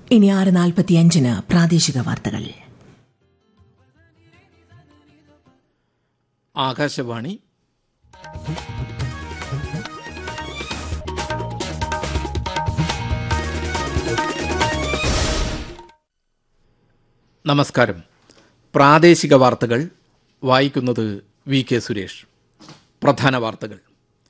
ഇനി ആറ് നാൽപ്പത്തിയഞ്ചിന് പ്രാദേശിക വാർത്തകൾ ആകാശവാണി നമസ്കാരം പ്രാദേശിക വാർത്തകൾ വായിക്കുന്നത് വി കെ സുരേഷ് പ്രധാന വാർത്തകൾ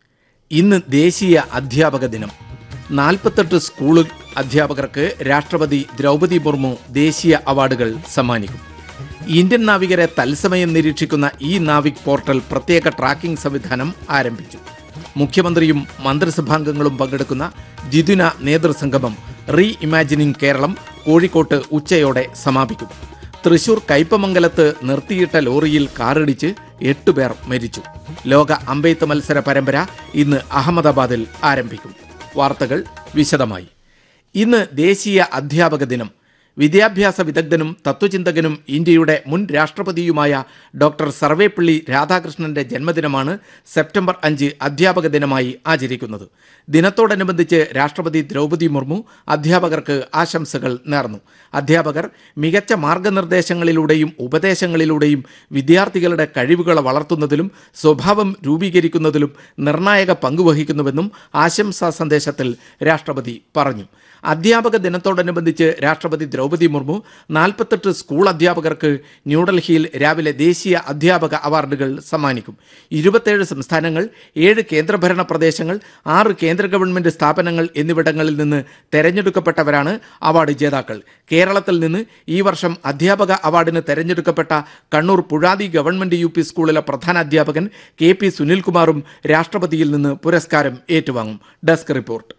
ഇന്ന് ദേശീയ അധ്യാപക ദിനം നാൽപ്പത്തെട്ട് സ്കൂൾ അധ്യാപകർക്ക് രാഷ്ട്രപതി ദ്രൗപദി മുർമു ദേശീയ അവാർഡുകൾ സമ്മാനിക്കും ഇന്ത്യൻ നാവികരെ തത്സമയം നിരീക്ഷിക്കുന്ന ഈ നാവിക് പോർട്ടൽ പ്രത്യേക ട്രാക്കിംഗ് സംവിധാനം ആരംഭിച്ചു മുഖ്യമന്ത്രിയും മന്ത്രിസഭാംഗങ്ങളും പങ്കെടുക്കുന്ന ദ്വിദിന നേതൃസംഗമം റീ ഇമാജിനിംഗ് കേരളം കോഴിക്കോട്ട് ഉച്ചയോടെ സമാപിക്കും തൃശൂർ കയ്പമംഗലത്ത് നിർത്തിയിട്ട ലോറിയിൽ കാറിടിച്ച് എട്ടുപേർ മരിച്ചു ലോക അമ്പെയ്ത്ത് മത്സര പരമ്പര ഇന്ന് അഹമ്മദാബാദിൽ ആരംഭിക്കും വാർത്തകൾ വിശദമായി ഇന്ന് ദേശീയ അധ്യാപക ദിനം വിദ്യാഭ്യാസ വിദഗ്ധനും തത്വചിന്തകനും ഇന്ത്യയുടെ മുൻ രാഷ്ട്രപതിയുമായ ഡോക്ടർ സർവേപ്പള്ളി രാധാകൃഷ്ണന്റെ ജന്മദിനമാണ് സെപ്റ്റംബർ അഞ്ച് അധ്യാപക ദിനമായി ആചരിക്കുന്നത് ദിനത്തോടനുബന്ധിച്ച് രാഷ്ട്രപതി ദ്രൗപദി മുർമു അധ്യാപകർക്ക് ആശംസകൾ നേർന്നു അധ്യാപകർ മികച്ച മാർഗനിർദ്ദേശങ്ങളിലൂടെയും ഉപദേശങ്ങളിലൂടെയും വിദ്യാർത്ഥികളുടെ കഴിവുകൾ വളർത്തുന്നതിലും സ്വഭാവം രൂപീകരിക്കുന്നതിലും നിർണായക പങ്കുവഹിക്കുന്നുവെന്നും ആശംസാ സന്ദേശത്തിൽ രാഷ്ട്രപതി പറഞ്ഞു അധ്യാപക ദിനത്തോടനുബന്ധിച്ച് രാഷ്ട്രപതി ദ്രൗപദി മുർമു നാൽപ്പത്തെട്ട് സ്കൂൾ അധ്യാപകർക്ക് ന്യൂഡൽഹിയിൽ രാവിലെ ദേശീയ അധ്യാപക അവാർഡുകൾ സമ്മാനിക്കും ഇരുപത്തേഴ് സംസ്ഥാനങ്ങൾ ഏഴ് കേന്ദ്രഭരണ പ്രദേശങ്ങൾ ആറ് കേന്ദ്ര ഗവൺമെന്റ് സ്ഥാപനങ്ങൾ എന്നിവിടങ്ങളിൽ നിന്ന് തെരഞ്ഞെടുക്കപ്പെട്ടവരാണ് അവാർഡ് ജേതാക്കൾ കേരളത്തിൽ നിന്ന് ഈ വർഷം അധ്യാപക അവാർഡിന് തെരഞ്ഞെടുക്കപ്പെട്ട Kannur Puzhathi government U P സ്കൂളിലെ പ്രധാന അധ്യാപകൻ കെ പി സുനിൽകുമാറും രാഷ്ട്രപതിയിൽ നിന്ന് പുരസ്കാരം ഏറ്റുവാങ്ങും ഡെസ്ക് റിപ്പോർട്ട്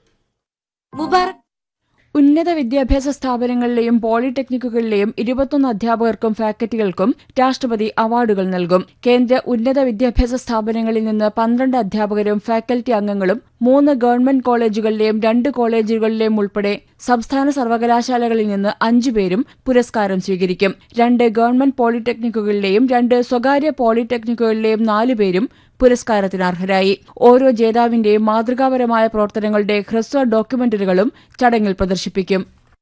മുബാറക് ഉന്നത വിദ്യാഭ്യാസ സ്ഥാപനങ്ങളിലെയും പോളിടെക്നിക്കുകളിലെയും ഇരുപത്തൊന്ന് അധ്യാപകർക്കും ഫാക്കൽറ്റികൾക്കും രാഷ്ട്രപതി അവാർഡുകൾ നൽകും കേന്ദ്ര ഉന്നത വിദ്യാഭ്യാസ സ്ഥാപനങ്ങളിൽ നിന്ന് പന്ത്രണ്ട് അധ്യാപകരും ഫാക്കൽറ്റി അംഗങ്ങളും മൂന്ന് ഗവൺമെന്റ് കോളേജുകളിലെയും രണ്ട് കോളേജുകളിലെയും ഉൾപ്പെടെ സംസ്ഥാന സർവകലാശാലകളിൽ നിന്ന് അഞ്ചു പേരും പുരസ്കാരം സ്വീകരിക്കും രണ്ട് ഗവൺമെന്റ് പോളിടെക്നിക്കുകളിലെയും രണ്ട് സ്വകാര്യ പോളിടെക്നിക്കുകളിലെയും നാലു പേരും പുരസ്കാരത്തിന് അർഹരായി ഓരോ ജേതാവിന്റെയും മാതൃകാപരമായ പ്രവർത്തനങ്ങളുടെ ഹ്രസ്വ ഡോക്യുമെന്ററികളും ചടങ്ങിൽ പ്രദർശിപ്പിക്കും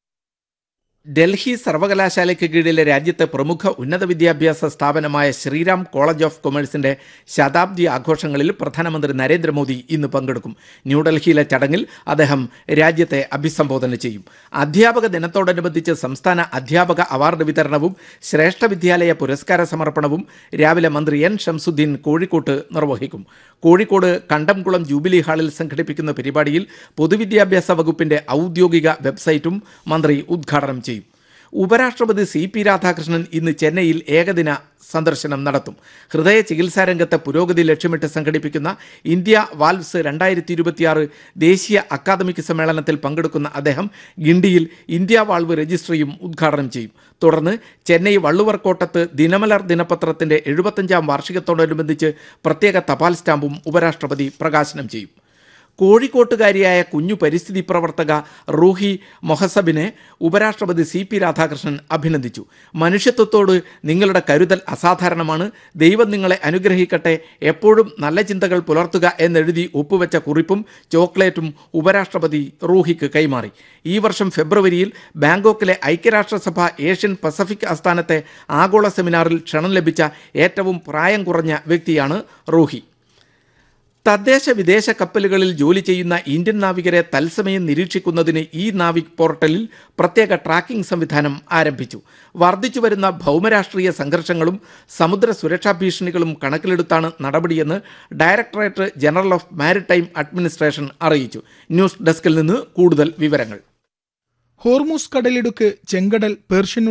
ഡൽഹി സർവകലാശാലയ്ക്ക് കീഴിലെ രാജ്യത്തെ പ്രമുഖ ഉന്നത വിദ്യാഭ്യാസ സ്ഥാപനമായ ശ്രീറാം കോളേജ് ഓഫ് കൊമേഴ്സിന്റെ ശതാബ്ദി ആഘോഷങ്ങളിൽ പ്രധാനമന്ത്രി നരേന്ദ്രമോദി ഇന്ന് പങ്കെടുക്കും ന്യൂഡൽഹിയിലെ ചടങ്ങിൽ അദ്ദേഹം രാജ്യത്തെ അഭിസംബോധന ചെയ്യും അധ്യാപക ദിനത്തോടനുബന്ധിച്ച് സംസ്ഥാന അധ്യാപക അവാർഡ് വിതരണവും ശ്രേഷ്ഠ വിദ്യാലയ പുരസ്കാര സമർപ്പണവും രാവിലെ മന്ത്രി എൻ ഷംസുദ്ദീൻ കോഴിക്കോട്ട് നിർവഹിക്കും കോഴിക്കോട് കണ്ടംകുളം ജൂബിലി ഹാളിൽ സംഘടിപ്പിക്കുന്ന പരിപാടിയിൽ പൊതുവിദ്യാഭ്യാസ വകുപ്പിന്റെ ഔദ്യോഗിക വെബ്സൈറ്റും മന്ത്രി ഉദ്ഘാടനം ചെയ്യും ഉപരാഷ്ട്രപതി സി പി രാധാകൃഷ്ണൻ ഇന്ന് ചെന്നൈയിൽ ഏകദിന സന്ദർശനം നടത്തും ഹൃദയ ചികിത്സാ രംഗത്തെ പുരോഗതി ലക്ഷ്യമിട്ട് സംഘടിപ്പിക്കുന്ന ഇന്ത്യ വാൽവ്സ് രണ്ടായിരത്തി ഇരുപത്തിയാറ് ദേശീയ അക്കാദമിക് സമ്മേളനത്തിൽ പങ്കെടുക്കുന്ന അദ്ദേഹം ഗിണ്ടിയിൽ ഇന്ത്യ വാൾവ് രജിസ്ട്രിയും ഉദ്ഘാടനം ചെയ്യും തുടർന്ന് ചെന്നൈ വള്ളുവർക്കോട്ടത്ത് ദിനമലർ ദിനപത്രത്തിന്റെ എഴുപത്തഞ്ചാം വാർഷികത്തോടനുബന്ധിച്ച് പ്രത്യേക തപാൽ സ്റ്റാമ്പും ഉപരാഷ്ട്രപതി പ്രകാശനം ചെയ്യും കോഴിക്കോട്ടുകാരിയായ കുഞ്ഞു പരിസ്ഥിതി പ്രവർത്തക റൂഹി മൊഹസബിനെ ഉപരാഷ്ട്രപതി സി പി രാധാകൃഷ്ണൻ അഭിനന്ദിച്ചു മനുഷ്യത്വത്തോട് നിങ്ങളുടെ കരുതൽ അസാധാരണമാണ് ദൈവം നിങ്ങളെ അനുഗ്രഹിക്കട്ടെ എപ്പോഴും നല്ല ചിന്തകൾ പുലർത്തുക എന്നെഴുതി ഒപ്പുവെച്ച കുറിപ്പും ചോക്ലേറ്റും ഉപരാഷ്ട്രപതി റൂഹിക്ക് കൈമാറി ഈ വർഷം ഫെബ്രുവരിയിൽ ബാങ്കോക്കിലെ ഐക്യരാഷ്ട്രസഭ ഏഷ്യൻ പസഫിക് ആസ്ഥാനത്തെ ആഗോള സെമിനാറിൽ ക്ഷണം ലഭിച്ച ഏറ്റവും പ്രായം കുറഞ്ഞ വ്യക്തിയാണ് റൂഹി തദ്ദേശ വിദേശ കപ്പലുകളിൽ ജോലി ചെയ്യുന്ന ഇന്ത്യൻ നാവികരെ തത്സമയം നിരീക്ഷിക്കുന്നതിന് ഈ നാവിക് പോർട്ടലിൽ പ്രത്യേക ട്രാക്കിംഗ് സംവിധാനം ആരംഭിച്ചു വർദ്ധിച്ചു വരുന്ന ഭൗമരാഷ്ട്രീയ സംഘർഷങ്ങളും സമുദ്ര സുരക്ഷാ ഭീഷണികളും കണക്കിലെടുത്താണ് നടപടിയെന്ന് Directorate General of Maritime Administration അറിയിച്ചു ന്യൂസ് ഡെസ്കിൽ നിന്ന് കൂടുതൽ വിവരങ്ങൾ ഹോർമൂസ് കടലിടുക്ക് ചെങ്കടൽ പേർഷ്യൻ